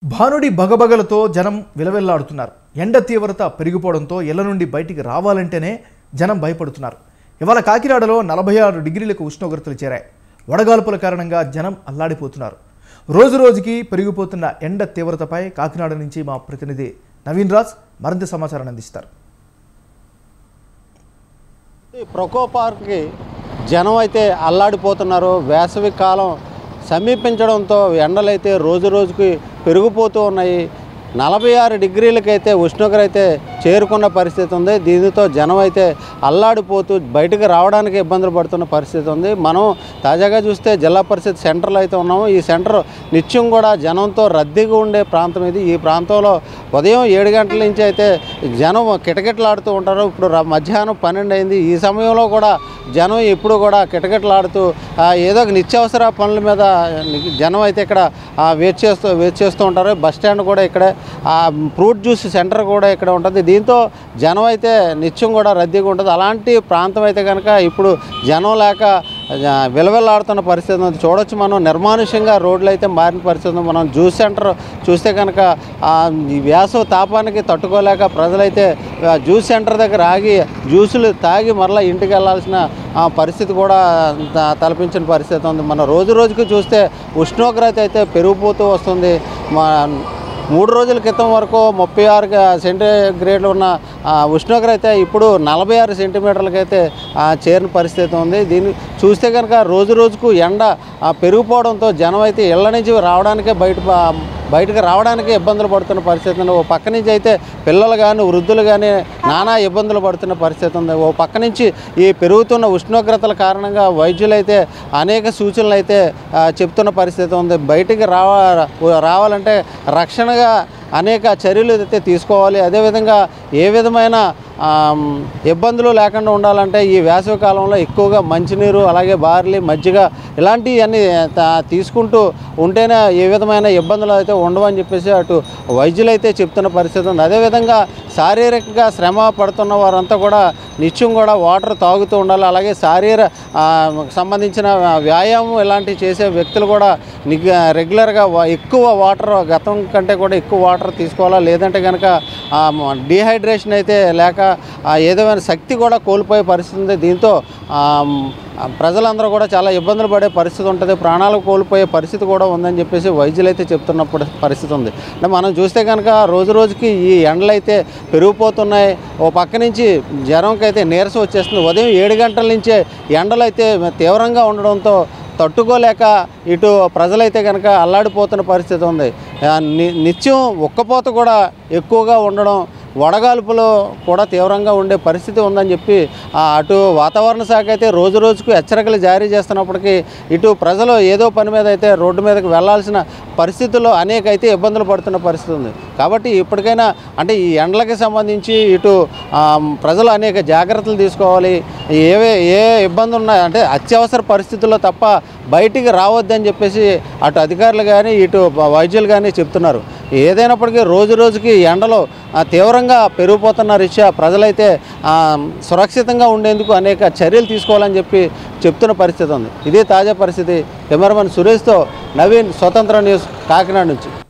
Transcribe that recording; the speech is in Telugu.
భానుడి బగబగలతో జనం విలవెల్లాడుతున్నారు ఎండ తీవ్రత పెరిగిపోవడంతో ఇళ్ల నుండి బయటికి రావాలంటేనే జనం భయపడుతున్నారు ఇవాళ కాకినాడలో నలభై ఆరు డిగ్రీలకు ఉష్ణోగ్రతలు చేరాయి వడగాల్పుల కారణంగా జనం అల్లాడిపోతున్నారు రోజు రోజుకి పెరిగిపోతున్న ఎండ తీవ్రతపై కాకినాడ నుంచి మా ప్రతినిధి నవీన్ రాజ్ మరింత సమాచారాన్ని అందిస్తారు ఈ ప్రకోపార్కి జనం అయితే అల్లాడిపోతున్నారు వేసవి కాలం సమీపించడంతో ఎండలైతే రోజు రోజుకి పెరిగిపోతూ ఉన్నాయి నలభై ఆరు డిగ్రీలకైతే ఉష్ణోగ్రత అయితే చేరుకున్న పరిస్థితి ఉంది దీనితో జనం అయితే అల్లాడిపోతూ బయటకు రావడానికి ఇబ్బందులు పడుతున్న పరిస్థితి ఉంది మనం తాజాగా చూస్తే జిల్లా పరిషత్ సెంటర్లో అయితే ఉన్నాము ఈ సెంటర్ నిత్యం కూడా జనంతో రద్దీగా ఉండే ప్రాంతం ఇది ఈ ప్రాంతంలో ఉదయం ఏడు గంటల నుంచి అయితే జనం కిటకిటలాడుతూ ఉంటారు ఇప్పుడు ర- మధ్యాహ్నం పన్నెండు అయింది ఈ సమయంలో కూడా జనం ఎప్పుడు కూడా కిటకిటలాడుతూ ఆ, ఏదో ఒక నిత్యావసర పనుల మీద జనం అయితే ఇక్కడ ఆ, వెయిట్ చేస్తూ వెయిట్ చేస్తూ ఉంటారు బస్ స్టాండ్ కూడా ఇక్కడే ఆ ఫ్రూట్ జ్యూస్ సెంటర్ కూడా ఇక్కడ ఉంటుంది దీంతో జనం అయితే నిత్యం కూడా రద్దీగా ఉంటుంది అలాంటి ప్రాంతం అయితే కనుక ఇప్పుడు జనం లేక ఆ, విలవిల్లాడుతున్న పరిస్థితి ఉంది చూడొచ్చు మనం నిర్మానుష్యంగా రోడ్లు అయితే మారిన పరిస్థితి ఉంది మనం జ్యూస్ సెంటర్ చూస్తే కనుక ఆ, ఈ వేసవి తాపానికి తట్టుకోలేక ప్రజలైతే ఆ, జ్యూస్ సెంటర్ దగ్గర ఆగి జ్యూసులు తాగి మరలా ఇంటికి వెళ్ళాల్సిన ఆ, పరిస్థితి కూడా త- తలపించిన పరిస్థితి ఉంది మన రోజు రోజుకి చూస్తే ఉష్ణోగ్రత అయితే పెరిగిపోతూ వస్తుంది మా మూడు రోజుల క్రితం వరకు ముప్పై ఆరు సెంటీగ్రేడ్లు ఉన్న ఆ, ఉష్ణోగ్రత ఇప్పుడు నలభై ఆరు సెంటీమీటర్లకైతే ఆ, చేరిన పరిస్థితి ఉంది దీన్ని చూస్తే కనుక రోజు రోజుకు ఎండ ఆ, పెరిగిపోవడంతో జనం అయితే ఇళ్ళ నుంచి రావడానికే బయట ప- బయటకు రావడానికి ఇబ్బందులు పడుతున్న పరిస్థితి ఉంది ఓ పక్క నుంచి అయితే పిల్లలు కానీ వృద్ధులు కానీ నానా ఇబ్బందులు పడుతున్న పరిస్థితి ఉంది ఓ పక్క నుంచి ఈ పెరుగుతున్న ఉష్ణోగ్రతల కారణంగా వైద్యులైతే అనేక సూచనలు అయితే ఆ, చెప్తున్న పరిస్థితి ఉంది బయటికి రావ రావాలంటే రక్షణగా అనేక చర్యలు అయితే తీసుకోవాలి అదేవిధంగా ఏ విధమైన ఆమ్, ఇబ్బందులు లేకుండా ఉండాలంటే ఈ వేసవి కాలంలో ఎక్కువగా మంచినీరు అలాగే బార్లీ మజ్జిగ ఇలాంటివన్నీ తా- తీసుకుంటూ ఉంటేనే ఏ విధమైన ఇబ్బందులు అయితే ఉండవని చెప్పేసి అటు వైద్యులు అయితే చెప్తున్న పరిస్థితి ఉంది అదేవిధంగా శారీరకంగా శ్రమ పడుతున్న వారంతా కూడా నిత్యం కూడా వాటర్ తాగుతూ ఉండాలి అలాగే శారీర ఆ, సంబంధించిన వ్యాయామం ఇలాంటివి చేసే వ్యక్తులు కూడా నిగ్ రెగ్యులర్గా వా- ఎక్కువ వాటర్ గతం కంటే కూడా ఎక్కువ వాటర్ తీసుకోవాలా లేదంటే కనుక డీహైడ్రేషన్ అయితే లేక ఆ, ఏదైనా శక్తి కూడా కోల్పోయే పరిస్థితి ఉంది దీంతో ఆ, ఆ, ప్రజలందరూ కూడా చాలా ఇబ్బందులు పడే పరిస్థితి ఉంటుంది ప్రాణాలు కోల్పోయే పరిస్థితి కూడా ఉందని చెప్పేసి వైద్యులు అయితే చెప్తున్నప్పుడు పరిస్థితి ఉంది అంటే మనం చూస్తే కనుక రోజు రోజుకి ఈ ఎండలు అయితే పెరిగిపోతున్నాయి ఓ పక్క నుంచి జ్వరంకి అయితే నీరసం వచ్చేస్తుంది ఉదయం ఏడు గంటల నుంచే ఎండలు అయితే తీవ్రంగా ఉండడంతో తట్టుకోలేక ఇటు ప్రజలైతే కనుక అల్లాడిపోతున్న పరిస్థితి ఉంది ఆ, ని- నిత్యం ఉక్కపోత కూడా ఎక్కువగా ఉండడం వడగాల్పులు కూడా తీవ్రంగా ఉండే పరిస్థితి ఉందని చెప్పి ఆ, అటు వాతావరణ శాఖ అయితే రోజు రోజుకు హెచ్చరికలు జారీ చేస్తున్నప్పటికీ ఇటు ప్రజలు ఏదో పని మీద అయితే రోడ్డు మీదకి వెళ్లాల్సిన పరిస్థితుల్లో అనేక అయితే ఇబ్బందులు పడుతున్న పరిస్థితి ఉంది కాబట్టి ఇప్పటికైనా అంటే ఈ ఎండలకి సంబంధించి ఇటు ఆ, ప్రజలు అనేక జాగ్రత్తలు తీసుకోవాలి ఏవే ఏ ఇబ్బందులు ఉన్నాయి అంటే అత్యవసర పరిస్థితుల్లో తప్ప బయటికి రావద్దని చెప్పేసి అటు అధికారులు కానీ ఇటు వైద్యులు కానీ చెప్తున్నారు ఏదైనప్పటికీ రోజు రోజుకి ఎండలో ఆ, తీవ్రంగా పెరిగిపోతున్న రీత్యా ప్రజలైతే ఆ, సురక్షితంగా ఉండేందుకు అనేక చర్యలు తీసుకోవాలని చెప్పి చెప్తున్న పరిస్థితి ఉంది ఇదే తాజా పరిస్థితి కెమెరామెన్ సురేష్తో నవీన్ స్వతంత్ర న్యూస్ కాకినాడ నుంచి